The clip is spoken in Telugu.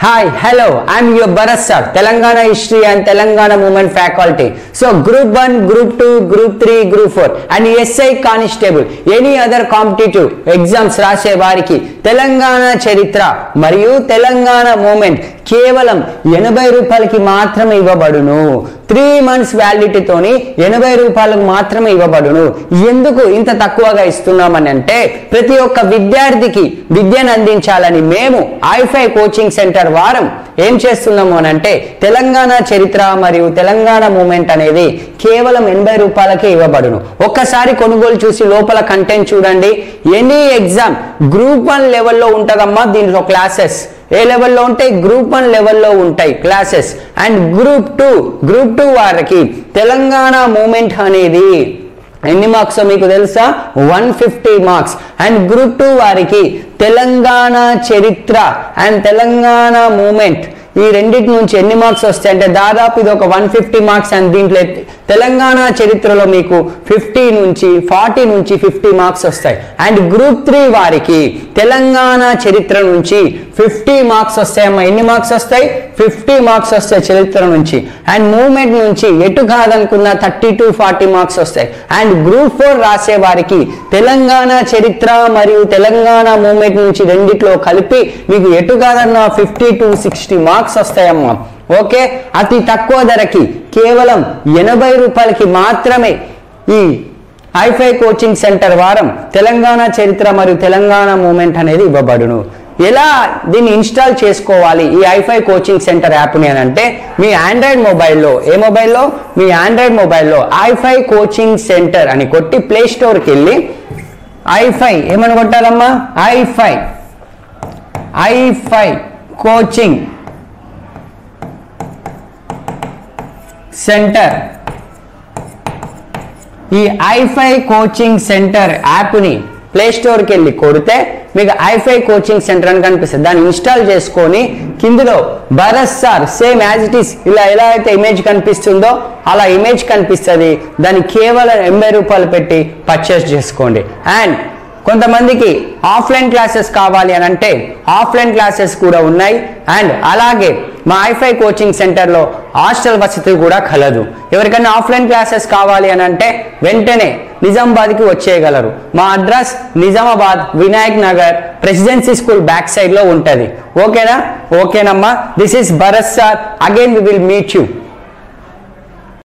Hi, hello, I'm your Bharat sir, Telangana History and Telangana Movement Faculty. So, Group 1, Group 2, Group 3, Group 4 and SI Constable, any other competitive exams రాసే వారికి తెలంగాణ చరిత్ర మరియు తెలంగాణ మూమెంట్ కేవలం ఎనభై రూపాయలకి మాత్రమే ఇవ్వబడును త్రీ మంత్స్ వ్యాలిడిటీతోని ఎనభై రూపాయలకు మాత్రమే ఇవ్వబడును ఎందుకు ఇంత తక్కువగా ఇస్తున్నామని అంటే ప్రతి ఒక్క విద్యార్థికి విద్యను అందించాలని మేము ఐఫై కోచింగ్ సెంటర్ వారం ఏం చేస్తున్నాము అని అంటే తెలంగాణ చరిత్ర మరియు తెలంగాణ మూమెంట్ అనేది కేవలం ఎనభై రూపాయలకే ఇవ్వబడును ఒక్కసారి కొనుగోలు చూసి లోపల కంటెంట్ చూడండి ఎనీ ఎగ్జామ్ గ్రూప్ వన్ లెవెల్లో ఉంటుందమ్మా దీంట్లో క్లాసెస్ ఏ లెవెల్లో ఉంటాయి గ్రూప్ వన్ లెవెల్లో ఉంటాయి classes and group two group two వారికి తెలంగాణ మూమెంట్ అనేది ఎన్ని మార్క్స్ మీకు తెలుసా one fifty marks and group two వారికి తెలంగాణ చరిత్ర అండ్ తెలంగాణ మూమెంట్ ఈ రెండింటి నుంచి ఎన్ని మార్క్స్ వస్తాయి అంటే దాదాపు ఇది ఒక వన్ ఫిఫ్టీ మార్క్స్ అండ్ దీంట్లో తెలంగాణ చరిత్రలో మీకు ఫిఫ్టీ నుంచి ఫార్టీ నుంచి ఫిఫ్టీ మార్క్స్ వస్తాయి అండ్ గ్రూప్ త్రీ వారికి తెలంగాణ చరిత్ర నుంచి ఫిఫ్టీ మార్క్స్ వస్తాయమ్మా ఎన్ని మార్క్స్ వస్తాయి ఫిఫ్టీ మార్క్స్ వస్తాయి చరిత్ర నుంచి అండ్ మూమెంట్ నుంచి ఎటు కాదనుకున్న థర్టీ టు ఫార్టీ మార్క్స్ వస్తాయి అండ్ గ్రూప్ ఫోర్ రాసే వారికి తెలంగాణ చరిత్ర మరియు తెలంగాణ మూమెంట్ నుంచి రెండిట్లో కలిపి మీకు ఎటు కాదన్న ఫిఫ్టీ టు సిక్స్టీ మార్క్స్ వస్తాయమ్మా ఓకే అతి తక్కువ ధరకి కేవలం ఎనభై రూపాయలకి మాత్రమే ఈ ఐఫై కోచింగ్ సెంటర్ వారం తెలంగాణ చరిత్ర మరియు తెలంగాణ మూమెంట్ అనేది ఇవ్వబడును ఎలా దీన్ని ఇన్స్టాల్ చేసుకోవాలి ఈ ఐఫై కోచింగ్ సెంటర్ యాప్ని అని అంటే మీ ఆండ్రాయిడ్ మొబైల్లో ఏ మొబైల్లో మీ ఆండ్రాయిడ్ మొబైల్లో ఐఫై కోచింగ్ సెంటర్ అని కొట్టి ప్లే స్టోర్కి వెళ్ళి ఐఫై ఏమని కొట్టాలమ్మా ఐఫై ఐఫై కోచింగ్ సెంటర్ ఈ ఐఫై కోచింగ్ సెంటర్ యాప్ని ప్లే స్టోర్కి వెళ్ళి కొడితే మీకు ఐఫై కోచింగ్ సెంటర్ అని కనిపిస్తుంది దాన్ని ఇన్స్టాల్ చేసుకొని కిందలో Bharat sir same as it is ఇలా ఎలా అయితే ఇమేజ్ కనిపిస్తుందో అలా ఇమేజ్ కనిపిస్తుంది దాన్ని కేవలం ఎనభై రూపాయలు పెట్టి పర్చేస్ చేసుకోండి అండ్ కొంతమందికి ఆఫ్లైన్ క్లాసెస్ కావాలి అని అంటే ఆఫ్లైన్ క్లాసెస్ కూడా ఉన్నాయి అండ్ అలాగే మా ఐఫై కోచింగ్ సెంటర్లో హాస్టల్ వసతి కూడా కలదు ఎవరికైనా ఆఫ్లైన్ క్లాసెస్ కావాలి అని అంటే వెంటనే నిజామాబాద్కి వచ్చేయగలరు మా address Nizamabad Vinayak Nagar presidency school back సైడ్లో ఉంటుంది ఓకేనా ఓకేనమ్మా this is Bharat sir again we will meet you